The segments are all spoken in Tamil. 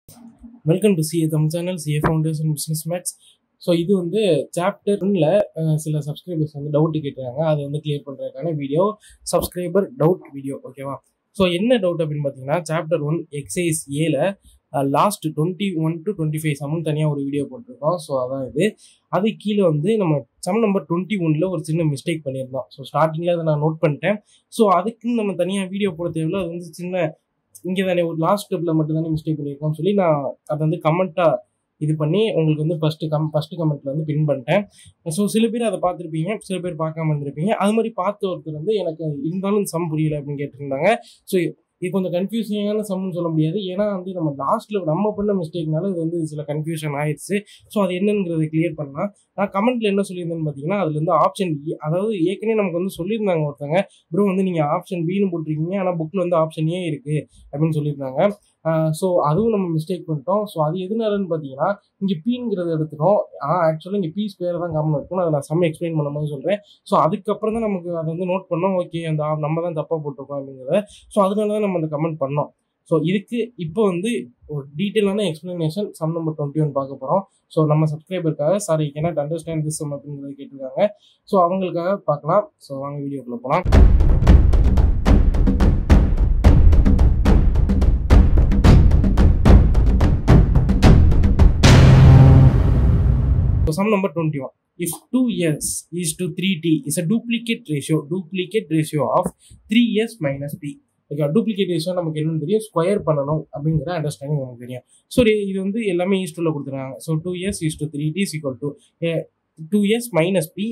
Welcome to CA Tamil channel CA foundation business maths so இது வந்து சாப்டர் ஒன்ல சில சப்ஸ்கிரைபர்ஸ் வந்து டவுட் கேட்டிருக்காங்க அதை வந்து கிளியர் பண்ணுறதுக்கான வீடியோ சப்ஸ்கிரைபர் டவுட் வீடியோ ஓகேவா ஸோ என்ன டவுட் அப்படின்னு பார்த்தீங்கன்னா சாப்டர் ஒன் எக்ஸைஸ் ஏல last twenty one to twenty five சமம் தனியாக ஒரு வீடியோ போட்டிருக்கோம் ஸோ அதான் இது அது கீழே வந்து நம்ம சம் நம்பர் டுவெண்ட்டி ஒனில் ஒரு சின்ன மிஸ்டேக் பண்ணியிருந்தோம் ஸோ ஸ்டார்டிங்கில் அதை நான் நோட் பண்ணிட்டேன் ஸோ அதுக்குன்னு நம்ம தனியாக வீடியோ போட தேவையில்ல அது வந்து சின்ன இங்கே தானே ஒரு லாஸ்ட் ஸ்டெப்பில் மட்டும் தானே மிஸ்டேக் பண்ணியிருக்கோம்னு சொல்லி நான் அதை வந்து கமெண்ட்டாக இது பண்ணி உங்களுக்கு வந்து ஃபஸ்ட்டு கம் ஃபஸ்ட்டு கமெண்ட்டில் வந்து பின் பண்ணிட்டேன் ஸோ சில பேர் அதை பார்த்துருப்பீங்க சில பேர் பார்க்காம இருந்திருப்பீங்க அது மாதிரி பார்த்த ஒருத்தர் வந்து எனக்கு இருந்தாலும் சம் புரியல அப்படின்னு கேட்டிருந்தாங்க ஸோ இது கொஞ்சம் கன்ஃபியூசிங்கான சம்னு சொல்ல முடியாது ஏன்னா வந்து நம்ம லாஸ்ட்டில் நம்ம பண்ண மிஸ்டேக்னால இது வந்து சில கன்ஃபியூஷன் ஆயிடுச்சு ஸோ அது என்னங்கிறத கிளியர் பண்ணலாம் நான் கமெண்ட்ல என்ன சொல்லியிருந்தேன்னு பார்த்தீங்கன்னா அதுல இருந்து ஆப்ஷன் இ அதாவது ஏற்கனவே நமக்கு வந்து சொல்லியிருந்தாங்க ஒருத்தங்க ப்ரோ வந்து நீங்கள் ஆப்ஷன் பின்னு போட்டிருக்கீங்க ஆனால் புக்கில் வந்து ஆப்ஷன் ஏ இருக்கு அப்படின்னு சொல்லியிருந்தாங்க ஸோ அதுவும் நம்ம மிஸ்டேக் பண்ணிட்டோம் ஸோ அது எதுனாலன்னு பார்த்தீங்கன்னா இங்கே பீங்கிறத எடுத்துட்டோம் ஆனால் ஆக்சுவலாக இங்கே பீ ஸ்கொயர் தான் காமன் இருக்கும் அதை நான் சம் எக்ஸ்பிளைன் பண்ணும்போது சொல்கிறேன் ஸோ அதுக்கப்புறம் தான் நமக்கு அதை வந்து நோட் பண்ணோம் ஓகே அந்த நம்ம தான் தப்பாக போட்டிருக்கோம் அப்படிங்கிறத ஸோ அதனால தான் நம்ம அந்த கமெண்ட் பண்ணோம் ஸோ இதுக்கு இப்போ வந்து ஒரு டீட்டெயிலான explanation sum number twenty one பார்க்க போகிறோம் ஸோ நம்ம சப்ஸ்கிரைபருக்காக sorry cannot understand this sum அப்படிங்கிறத கேட்டிருக்காங்க ஸோ அவங்களுக்காக பார்க்கலாம் ஸோ வாங்க வீடியோக்குள்ளே போகலாம் So sum number 21. If 2s is to 3t is a duplicate ratio, duplicate ratio of 3s minus p. Okay duplicate ratio நமக்கு என்னன்னு தெரியும் ஸ்கொயர் பண்ணணும் அப்படிங்கிற அண்டர்ஸ்டாண்டிங் நமக்கு தெரியும் ஸோ இது வந்து எல்லாமே ஈஸ் டூவில் கொடுத்துருக்காங்க so two years is to three T equal to two years minus P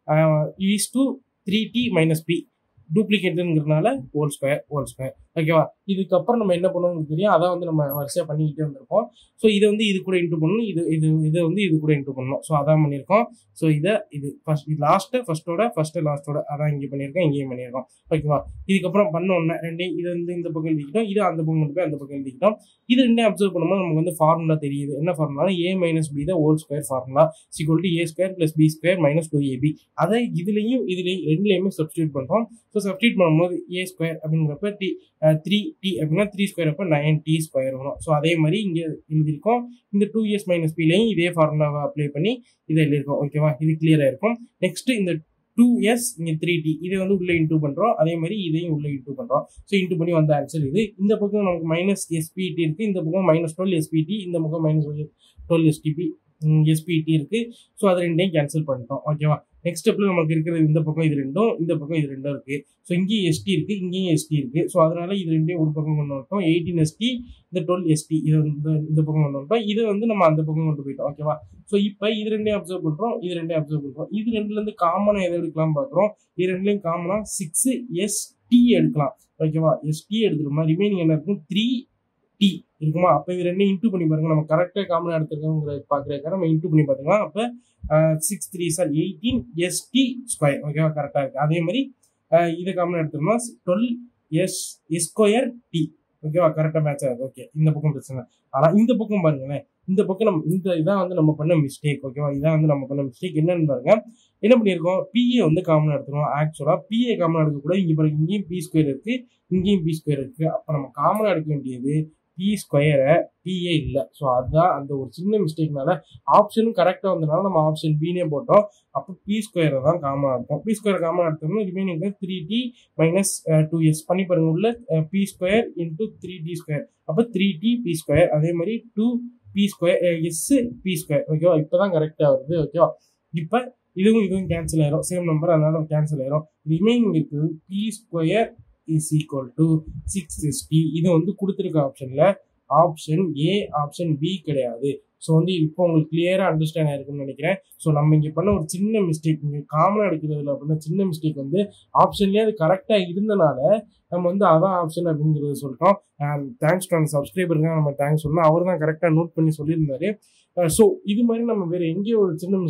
is to three T minus P டூப்ளிகேட்டுங்கிறதுனால ஹோல் ஸ்கொயர் ஹோல் ஸ்கொயர் ஓகேவா இதுக்கப்புறம் நம்ம என்ன பண்ணுவோம்னு தெரியும் அதான் வந்து நம்ம வரிசையாக பண்ணிக்கிட்டே வந்திருக்கோம் ஸோ இதை வந்து இது கூட இன்ட்டு பண்ணணும் இது இது இதை வந்து இது கூட இன்ட்டு பண்ணணும் ஸோ அதான் பண்ணியிருக்கோம் ஸோ இதை இது ஃபஸ்ட் இது லாஸ்ட்டு ஃபஸ்ட்டோட ஃபஸ்ட்டு லாஸ்ட்டோட அதான் இங்கே பண்ணியிருக்கோம் இங்கேயும் பண்ணியிருக்கோம் ஓகேவா இதுக்கப்புறம் பண்ண ஒன்று ரெண்டையும் இது வந்து இந்த பக்கம் எழுதிக்கிட்டோம் இது அந்த பக்கம் கொண்டு போய் அந்த பக்கம் எழுதிக்கிட்டோம் இது ரெண்டையும் அப்சர்வ் பண்ணும்போது நமக்கு வந்து ஃபார்முலா தெரியுது என்ன ஃபார்முலா ஏ மைனஸ் பி தான் whole square formula equal to A square plus B square minus two AB அதை இதுலேயும் இதுலேயும் ரெண்டுலேயுமே சப்ஸ்டியூட் பண்ணுறோம் ஸோ சப்ஸ்டியூட் பண்ணும்போது ஏ ஸ்கொயர் அப்படிங்கிறப்ப டி த்ரீ டி அப்படின்னா த்ரீ ஸ்கொயர் அப்போ நைன் டி ஸ்கொயர் வரும் ஸோ அதே மாதிரி இங்கே எழுதியிருக்கோம் இந்த டூ இயர்ஸ் மைனஸ் பிலையும் இதே ஃபார்முலாவை அப்ளை பண்ணி இதை எழுதியிருக்கோம் ஓகேவா இது கிளியராக இருக்கும் நெக்ஸ்ட் இந்த டூ எஸ் இங்கே த்ரீ டி இதை வந்து உள்ளே இன்டூ பண்ணுறோம் அதே மாதிரி இதையும் உள்ளே இன்டூ பண்ணுறோம் ஸோ இன்டூ பண்ணி வந்த ஆன்சர் இது இந்த பக்கம் நமக்கு மைனஸ் எஸ்பிடி இருக்குது இந்த பக்கம் மைனஸ் டுவெல் எஸ்பிடி இந்த பக்கம் மைனஸ் டுவெல் எஸ்டிபி எஸ்பிடி இருக்குது ஸோ அது ரெண்டையும் கேன்சல் பண்ணிட்டோம் ஓகேவா நெக்ஸ்ட் ஸ்டெப்பில் நமக்கு இருக்கிறது இந்த பக்கம் இது ரெண்டும் இந்த பக்கம் இது ரெண்டும் இருக்குது ஸோ இங்கேயும் எஸ்டி இருக்குது இங்கேயும் எஸ்டி இருக்குது ஸோ அதனால் இது ரெண்டையும் ஒரு பக்கம் கொண்டு வந்துட்டோம் எயிட்டீன் எஸ்டி இந்த டுவெல் எஸ்டி இது இந்த இந்த பக்கம் கொண்டு வந்துட்டோம் இது வந்து நம்ம அந்த பக்கம் கொண்டு போயிட்டோம் ஓகேவா ஸோ இப்போ இது ரெண்டையும் அப்சர்வ் பண்ணுறோம் இது ரெண்டையும் அப்சர்வ் பண்ணுறோம் இது ரெண்டுலேருந்து காமனாக எதை எடுக்கலாம் பார்க்குறோம் இது ரெண்டுலேயும் காமனாக சிக்ஸ் எஸ் டி எடுக்கலாம் ஓகேவா எஸ்டி எடுத்துருமா ரிமைனிங் என்ன இருக்கும் த்ரீ டி இருக்குமா அப்போ இது ரெண்டையும் இன்டூ பண்ணி பாருங்க நம்ம கரெக்டாக காமனாக எடுத்துருக்கோங்கிற பார்க்குறதுக்காக நம்ம இன்டூ பண்ணி பார்த்துக்கலாம் அப்போ six three sir eighteen ST square ஓகேவா கரெக்டாக இருக்குது அதே மாதிரி இதை காமனாக எடுத்தோம்னா twelve S S square T ஓகேவா கரெக்டாக மேட்ச் ஆகுது ஓகே இந்த பக்கம் பிரச்சனை ஆனால் இந்த பக்கம் பாருங்களேன் இந்த பக்கம் நம்ம இந்த இதான் வந்து நம்ம பண்ண மிஸ்டேக் ஓகேவா இதான் வந்து நம்ம பண்ண மிஸ்டேக் என்னன்னு பாருங்க என்ன பண்ணியிருக்கோம் பிஏ வந்து காமனாக எடுத்துருவோம் ஆக்சுவலாக பிஏ காமனாக எடுக்கக்கூடாது இங்கே பாருங்க இங்கேயும் பி ஸ்கொயர் இருக்குது இங்கேயும் பி ஸ்கொயர் இருக்குது அப்போ நம்ம காமனாக எடுக்க வேண்டியது பி ஸ்கொயரை பிஏ இல்லை ஸோ அதுதான் அந்த ஒரு சின்ன மிஸ்டேக்னால ஆப்ஷனும் கரெக்டாக வந்தனால நம்ம ஆப்ஷன் பினே போட்டோம் அப்போ பி ஸ்கொயரை தான் காமனாக இருக்கும் பி ஸ்கொயர் காமனாக எடுத்தோம்னா remaining three T minus two S பண்ணி பாருங்க உள்ள P square into three T square அப்போ த்ரீ டி பி ஸ்கொயர் அதே மாதிரி two P square S P square ஓகேவா இப்போ தான் கரெக்டாக வருது ஓகேவா இப்போ இதுவும் இதுவும் கேன்சல் ஆயிரும் சேம் நம்பர் அதனால கேன்சல் ஆயிரும் ரிமைனிங் இருக்குது P square is equal to six ST இது வந்து கொடுத்துருக்க ஆப்ஷனில் ஆப்ஷன் ஏ ஆப்ஷன் பி கிடையாது ஸோ வந்து இப்போ உங்களுக்கு கிளியராக அண்டர்ஸ்டாண்ட் ஆயிருக்குன்னு நினைக்கிறேன் ஸோ நம்ம இங்கே பண்ண ஒரு சின்ன மிஸ்டேக் இங்கே காமனாக எடுக்கிறதுல பண்ண சின்ன மிஸ்டேக் வந்து ஆப்ஷன்லேயே அது கரெக்டாக இருந்தனால நம்ம வந்து அதான் ஆப்ஷன் அப்படிங்கிறத சொல்லிட்டோம் அண்ட் தேங்க்ஸ் டு அந்த சப்ஸ்கிரைபருங்க நம்ம தேங்க்ஸ் சொல்லணும் அவர் தான் கரெக்டாக நோட் பண்ணி சொல்லியிருந்தாரு ஸோ இது மாதிரி நம்ம வேறு எங்கேயோ ஒரு சின்ன மிஸ்டேக்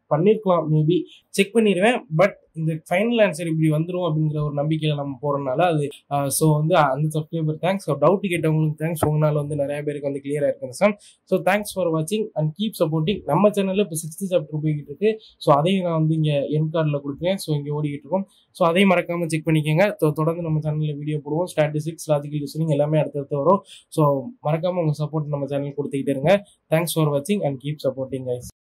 பண்ணியிருக்கலாம் மேபி செக் பண்ணிடுவேன் பட் இந்த ஃபைனல் ஆன்சர் இப்படி வந்துடும் அப்படிங்கிற ஒரு நம்பிக்கையில் நம்ம போகிறனால அது ஸோ வந்து அந்த சப்ஸ்கிரைபர் தேங்க்ஸ் டவுட் கேட்டவங்களுக்கு தேங்க்ஸ் உங்களால் வந்து நிறைய பேருக்கு வந்து கிளியராக இருக்கு இந்த சம் ஸோ தேங்க்ஸ் ஃபார் வாட்சிங் அண்ட் கீப் சப்போர்ட்டிங் நம்ம சேனலில் இப்போ சிக்ஸ்த்து சாப்டர் போய்கிட்டு இருக்கு ஸோ அதையும் நான் வந்து இங்கே என் கார்டில் கொடுக்குறேன் ஸோ இங்கே ஓடிக்கிட்டு இருக்கோம் ஸோ அதையும் மறக்காமல் செக் பண்ணிக்கோங்க ஸோ தொடர்ந்து நம்ம சேனலில் வீடியோ போடுவோம் ஸ்டாட்டிஸ்டிக்ஸ் லாஜிக்கல் லிசனிங் எல்லாமே அடுத்தடுத்து வரும் ஸோ மறக்காமல் உங்கள் சப்போர்ட் நம்ம சேனல் கொடுத்துக்கிட்டே இருங்க தேங்க்ஸ் ஃபார் வாட்சிங் அண்ட் கீப் சப்போர்ட்டிங் கைஸ்